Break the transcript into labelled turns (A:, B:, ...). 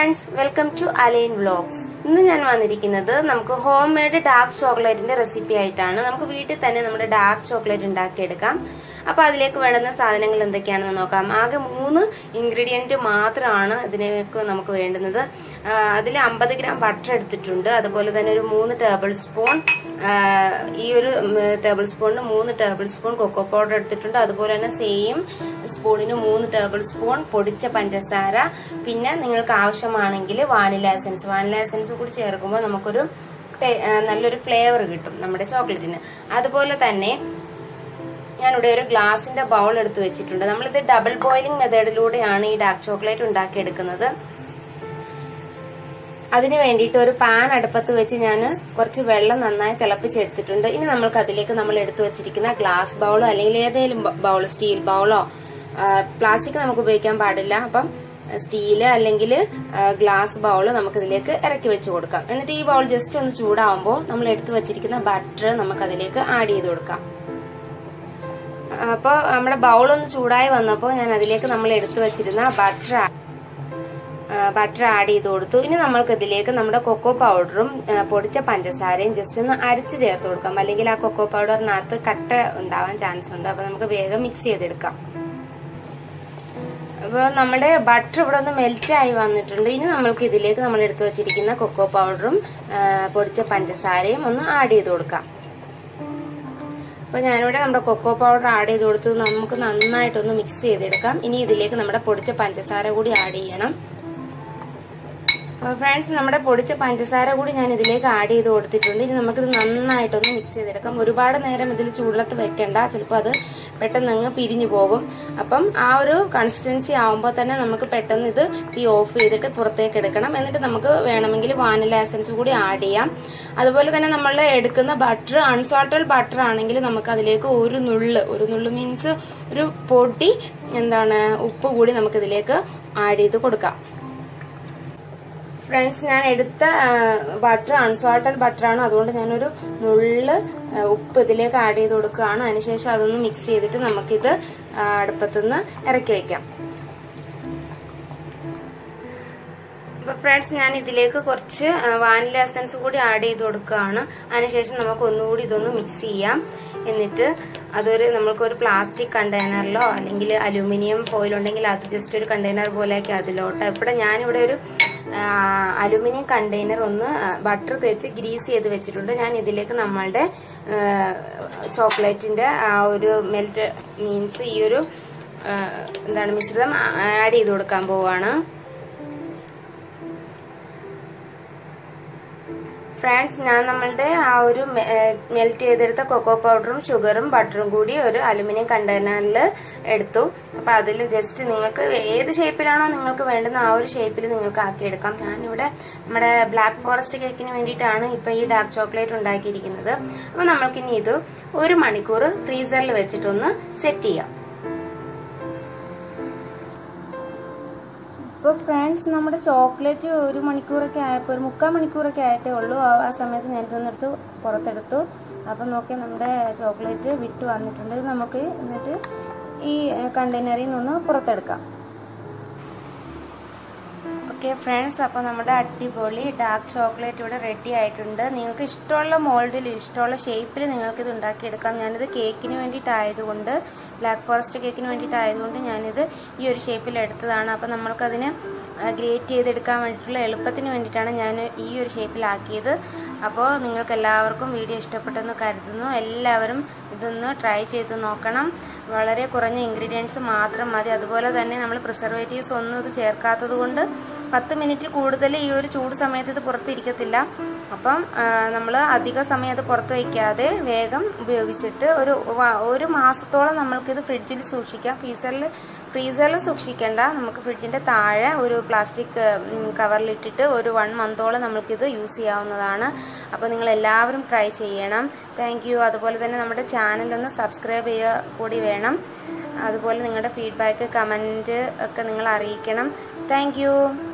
A: friends welcome to Aline vlogs ഇന്ന് ഞാൻ വന്നിരിക്കുന്നത് നമുക്ക് ഹോം മെയ്ഡ് ഡാർക്ക് ചോക്ലേറ്റിന്റെ റെസിപ്പി ആയിട്ടാണ് നമുക്ക് വീട്ടിൽ തന്നെ നമ്മുടെ ഡാർക്ക് ചോക്ലേറ്റ് ഉണ്ടാക്കിയെടുക്കാം അപ്പൊ അതിലേക്ക് വേണ്ടുന്ന സാധനങ്ങൾ എന്തൊക്കെയാണെന്ന് നോക്കാം ആകെ മൂന്ന് ഇൻഗ്രീഡിയന്റ് മാത്രമാണ് ഇതിനേക്ക് നമുക്ക് വേണ്ടുന്നത് അതിൽ അമ്പത് ഗ്രാം ബട്ടർ എടുത്തിട്ടുണ്ട് അതുപോലെ തന്നെ ഒരു മൂന്ന് ടേബിൾ സ്പൂൺ ഈ ഒരു ടേബിൾ സ്പൂണിന് മൂന്ന് ടേബിൾ സ്പൂൺ കൊക്കോ പൗഡർ എടുത്തിട്ടുണ്ട് അതുപോലെ തന്നെ സെയിം സ്പൂണിന് മൂന്ന് ടേബിൾ സ്പൂൺ പൊടിച്ച പഞ്ചസാര പിന്നെ നിങ്ങൾക്ക് ആവശ്യമാണെങ്കിൽ വാനില എസൻസ് വാനില എസൻസ് കൂടി ചേർക്കുമ്പോൾ നമുക്കൊരു നല്ലൊരു ഫ്ലേവർ കിട്ടും നമ്മുടെ ചോക്ലേറ്റിന് അതുപോലെ തന്നെ ഞാനിവിടെ ഒരു ഗ്ലാസിന്റെ ബൗൾ എടുത്ത് വെച്ചിട്ടുണ്ട് നമ്മളിത് ഡബിൾ ബോയിലിംഗ് മെത്തേഡിലൂടെയാണ് ഈ ഡാർക്ക് ചോക്ലേറ്റ് ഉണ്ടാക്കിയെടുക്കുന്നത് അതിന് വേണ്ടിയിട്ട് ഒരു പാൻ അടുപ്പത്ത് വെച്ച് ഞാൻ കുറച്ച് വെള്ളം നന്നായി തിളപ്പിച്ചെടുത്തിട്ടുണ്ട് ഇനി നമ്മൾക്ക് അതിലേക്ക് നമ്മൾ എടുത്തു വെച്ചിരിക്കുന്ന ഗ്ലാസ് ബൗളോ അല്ലെങ്കിൽ ഏതെങ്കിലും ബൗൾ സ്റ്റീൽ ബൗളോ പ്ലാസ്റ്റിക് നമുക്ക് ഉപയോഗിക്കാൻ പാടില്ല അപ്പം സ്റ്റീല് അല്ലെങ്കിൽ ഗ്ലാസ് ബൗൾ നമുക്ക് ഇതിലേക്ക് ഇറക്കി വെച്ച് കൊടുക്കാം എന്നിട്ട് ഈ ബൗൾ ജസ്റ്റ് ഒന്ന് ചൂടാവുമ്പോൾ നമ്മൾ എടുത്തു വെച്ചിരിക്കുന്ന ബട്ടർ നമുക്ക് അതിലേക്ക് ആഡ് ചെയ്ത് കൊടുക്കാം അപ്പോൾ നമ്മുടെ ബൗൾ ഒന്ന് ചൂടായി വന്നപ്പോൾ ഞാൻ അതിലേക്ക് നമ്മൾ എടുത്തു വെച്ചിരുന്ന ബട്ടർ ബട്ടർ ആഡ് ചെയ്ത് കൊടുത്തു ഇനി നമ്മൾക്ക് ഇതിലേക്ക് നമ്മുടെ കൊക്കോ പൗഡറും പൊടിച്ച പഞ്ചസാരയും ജസ്റ്റ് ഒന്ന് അരച്ച് ചേർത്ത് കൊടുക്കാം അല്ലെങ്കിൽ ആ കൊക്കോ പൗഡറിനകത്ത് കട്ട ഉണ്ടാവാൻ ചാൻസ് ഉണ്ട് അപ്പൊ നമുക്ക് വേഗം മിക്സ് ചെയ്തെടുക്കാം അപ്പോൾ നമ്മുടെ ബട്ടർ ഇവിടെ ഒന്ന് മെൽറ്റ് ആയി വന്നിട്ടുണ്ട് ഇനി നമ്മൾക്ക് ഇതിലേക്ക് നമ്മൾ എടുത്തു വെച്ചിരിക്കുന്ന കൊക്കോ പൗഡറും പൊടിച്ച പഞ്ചസാരയും ഒന്ന് ആഡ് ചെയ്ത് കൊടുക്കാം അപ്പോൾ ഞാനിവിടെ നമ്മുടെ കൊക്കോ പൗഡർ ആഡ് ചെയ്ത് കൊടുത്ത് നമുക്ക് നന്നായിട്ടൊന്ന് മിക്സ് ചെയ്തെടുക്കാം ഇനി ഇതിലേക്ക് നമ്മുടെ പൊടിച്ച പഞ്ചസാര കൂടി ആഡ് ചെയ്യണം ഫ്രണ്ട്സ് നമ്മുടെ പൊടിച്ച പഞ്ചസാര കൂടി ഞാൻ ഇതിലേക്ക് ആഡ് ചെയ്ത് കൊടുത്തിട്ടുണ്ട് ഇനി നമുക്കിത് നന്നായിട്ടൊന്ന് മിക്സ് ചെയ്തെടുക്കാം ഒരുപാട് നേരം ഇതിൽ ചൂടത്ത് വെക്കണ്ട ചിലപ്പോൾ അത് പെട്ടെന്ന് അങ്ങ് പിരിഞ്ഞു പോകും അപ്പം ആ ഒരു കൺസിസ്റ്റൻസി ആവുമ്പോൾ തന്നെ നമുക്ക് പെട്ടെന്ന് ഇത് തീ ഓഫ് ചെയ്തിട്ട് പുറത്തേക്ക് എടുക്കണം എന്നിട്ട് നമുക്ക് വേണമെങ്കിൽ വാനില എസൻസ് കൂടി ആഡ് ചെയ്യാം അതുപോലെ തന്നെ നമ്മൾ എടുക്കുന്ന ബട്ടർ അൺസാൾട്ടഡ് ബട്ടർ ആണെങ്കിൽ നമുക്ക് അതിലേക്ക് ഒരു നുള്ള് ഒരു നുള്ള് മീൻസ് ഒരു പൊടി എന്താണ് ഉപ്പ് കൂടി നമുക്ക് ഇതിലേക്ക് ആഡ് ചെയ്ത് കൊടുക്കാം ഫ്രണ്ട്സ് ഞാൻ എടുത്ത ബട്ടർ അൺസോൾട്ടഡ് ബട്ടറാണ് അതുകൊണ്ട് ഞാനൊരു നുള്ള് ഉപ്പ് ഇതിലേക്ക് ആഡ് ചെയ്ത് കൊടുക്കുകയാണ് അതിനുശേഷം അതൊന്ന് മിക്സ് ചെയ്തിട്ട് നമുക്കിത് അടുപ്പത്തുനിന്ന് ഇറക്കി വെക്കാം അപ്പൊ ഫ്രണ്ട്സ് ഞാൻ ഇതിലേക്ക് കുറച്ച് വാനില എസൻസ് കൂടി ആഡ് ചെയ്ത് കൊടുക്കുകയാണ് അതിനുശേഷം നമുക്ക് ഒന്നുകൂടി ഇതൊന്ന് മിക്സ് ചെയ്യാം എന്നിട്ട് അതൊരു നമ്മൾക്ക് ഒരു പ്ലാസ്റ്റിക് കണ്ടെയ്നറിലോ അല്ലെങ്കിൽ അലൂമിനിയം ഫോയിൽ ഉണ്ടെങ്കിൽ അത് ജസ്റ്റ് ഒരു കണ്ടെയ്നർ പോലെയൊക്കെ അതിലോട്ട് ഇവിടെ ഞാനിവിടെ ഒരു അലുമിനിയം കണ്ടെയ്നർ ഒന്ന് ബട്ടർ തേച്ച് ഗ്രീസ് ചെയ്ത് വെച്ചിട്ടുണ്ട് ഞാൻ ഇതിലേക്ക് നമ്മളുടെ ചോക്ലേറ്റിന്റെ ആ ഒരു മെൽറ്റ് മീൻസ് ഈ ഒരു എന്താണ് മിശ്രിതം ആഡ് ചെയ്ത് കൊടുക്കാൻ പോവാണ് ഫ്രണ്ട്സ് ഞാൻ നമ്മളുടെ ആ ഒരു മെൽറ്റ് ചെയ്തെടുത്ത കൊക്കോ പൗഡറും ഷുഗറും ബട്ടറും കൂടി ഒരു അലുമിനിയം കണ്ടെയ്നറിൽ എടുത്തു അപ്പൊ അതിൽ ജസ്റ്റ് നിങ്ങൾക്ക് ഏത് ഷേപ്പിലാണോ നിങ്ങൾക്ക് വേണ്ടുന്ന ആ ഒരു ഷേപ്പിൽ നിങ്ങൾക്ക് ആക്കിയെടുക്കാം ഞാനിവിടെ നമ്മുടെ ബ്ലാക്ക് ഫോറസ്റ്റ് കേക്കിന് വേണ്ടിയിട്ടാണ് ഇപ്പൊ ഈ ഡാർക്ക് ചോക്ലേറ്റ് ഉണ്ടാക്കിയിരിക്കുന്നത് അപ്പൊ നമ്മൾക്കിനി ഇത് ഒരു മണിക്കൂർ ഫ്രീസറിൽ വെച്ചിട്ടൊന്ന് സെറ്റ് ചെയ്യാം
B: ഇപ്പോൾ ഫ്രണ്ട്സ് നമ്മുടെ ചോക്ലേറ്റ് ഒരു മണിക്കൂറൊക്കെ ആയപ്പോൾ ഒരു മുക്കാൽ മണിക്കൂറൊക്കെ ആയിട്ടേ ഉള്ളൂ ആ സമയത്ത് ഞാൻ ഇതൊന്നെടുത്ത് പുറത്തെടുത്തു അപ്പം നോക്കി നമ്മുടെ ചോക്ലേറ്റ് വിട്ട് വന്നിട്ടുണ്ട് നമുക്ക് എന്നിട്ട് ഈ കണ്ടെയ്നറിൽ നിന്ന് പുറത്തെടുക്കാം
A: ഓക്കെ ഫ്രണ്ട്സ് അപ്പോൾ നമ്മുടെ അടിപൊളി ഡാർക്ക് ചോക്ലേറ്റ് ഇവിടെ റെഡി ആയിട്ടുണ്ട് നിങ്ങൾക്ക് ഇഷ്ടമുള്ള മോൾഡിൽ ഇഷ്ടമുള്ള ഷേപ്പിൽ നിങ്ങൾക്ക് ഇത് ഉണ്ടാക്കിയെടുക്കാം ഞാനിത് കേക്കിന് വേണ്ടിയിട്ടായതുകൊണ്ട് ബ്ലാക്ക് ഫോറസ്റ്റ് കേക്കിന് വേണ്ടിയിട്ടായതുകൊണ്ട് ഞാനിത് ഈ ഒരു ഷേപ്പിൽ എടുത്തതാണ് അപ്പോൾ നമ്മൾക്കതിന് ഗ്രേറ്റ് ചെയ്തെടുക്കാൻ വേണ്ടിയിട്ടുള്ള എളുപ്പത്തിന് വേണ്ടിയിട്ടാണ് ഞാൻ ഈ ഒരു ഷേപ്പിലാക്കിയത് അപ്പോൾ നിങ്ങൾക്ക് എല്ലാവർക്കും വീഡിയോ ഇഷ്ടപ്പെട്ടെന്ന് കരുതുന്നു എല്ലാവരും ഇതൊന്ന് ട്രൈ ചെയ്ത് നോക്കണം വളരെ കുറഞ്ഞ ഇൻഗ്രീഡിയൻസ് മാത്രം മതി അതുപോലെ തന്നെ നമ്മൾ പ്രിസർവേറ്റീവ്സ് ഒന്നും ഇത് ചേർക്കാത്തത് കൊണ്ട് പത്ത് മിനിറ്റ് കൂടുതൽ ഈ ഒരു ചൂട് സമയത്ത് ഇത് പുറത്തിരിക്കത്തില്ല അപ്പം നമ്മൾ അധിക സമയം അത് പുറത്ത് വയ്ക്കാതെ വേഗം ഉപയോഗിച്ചിട്ട് ഒരു ഒരു മാസത്തോളം നമ്മൾക്കിത് ഫ്രിഡ്ജിൽ സൂക്ഷിക്കാം ഫ്രീസറിൽ ഫ്രീസറിൽ സൂക്ഷിക്കേണ്ട നമുക്ക് ഫ്രിഡ്ജിന്റെ താഴെ ഒരു പ്ലാസ്റ്റിക് കവറിലിട്ടിട്ട് ഒരു വൺ മന്തോളം നമുക്കിത് യൂസ് ചെയ്യാവുന്നതാണ് അപ്പോൾ നിങ്ങൾ എല്ലാവരും ട്രൈ ചെയ്യണം താങ്ക് യു അതുപോലെ തന്നെ നമ്മുടെ ചാനൽ ഒന്ന് സബ്സ്ക്രൈബ് ചെയ്യുക കൂടി വേണം അതുപോലെ നിങ്ങളുടെ ഫീഡ്ബാക്ക് കമൻറ്റ് ഒക്കെ നിങ്ങൾ അറിയിക്കണം താങ്ക്